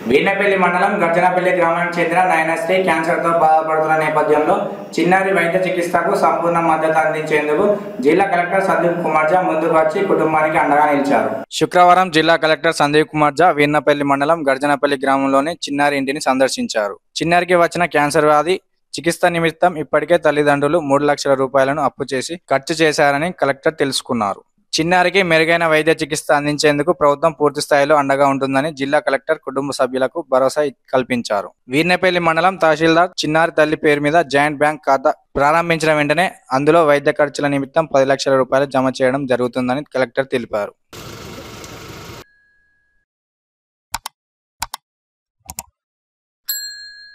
వీర్నపల్లి మండలం గర్జనపల్లి గ్రామానికి చెందిన నయనశ్రీ క్యాన్సర్తో బాధపడుతున్న నేపథ్యంలో చిన్నారి వైద్య చికిత్సకు సంపూర్ణ మద్దతు అందించేందుకు జిల్లా కలెక్టర్ సందీప్ కుమార్ జా ముందుకు వచ్చి కుటుంబానికి అండగా నిలిచారు శుక్రవారం జిల్లా కలెక్టర్ సందీప్ కుమార్ జా వీర్నపల్లి మండలం గర్జనపల్లి గ్రామంలోని చిన్నారి ఇంటిని సందర్శించారు చిన్నారికి వచ్చిన క్యాన్సర్ వ్యాధి చికిత్స నిమిత్తం ఇప్పటికే తల్లిదండ్రులు మూడు లక్షల రూపాయలను అప్పు చేసి ఖర్చు చేశారని కలెక్టర్ తెలుసుకున్నారు చిన్నారికి మెరుగైన వైద్య చికిత్స అందించేందుకు ప్రభుత్వం పూర్తి స్థాయిలో అండగా ఉంటుందని జిల్లా కలెక్టర్ కుటుంబ సభ్యులకు భరోసా కల్పించారు వీర్నేపల్లి మండలం తహసీల్దార్ చిన్నారి తల్లి పేరు మీద జాయింట్ బ్యాంక్ ఖాతా ప్రారంభించిన వెంటనే అందులో వైద్య ఖర్చుల నిమిత్తం పది లక్షల రూపాయలు జమ చేయడం జరుగుతుందని కలెక్టర్ తెలిపారు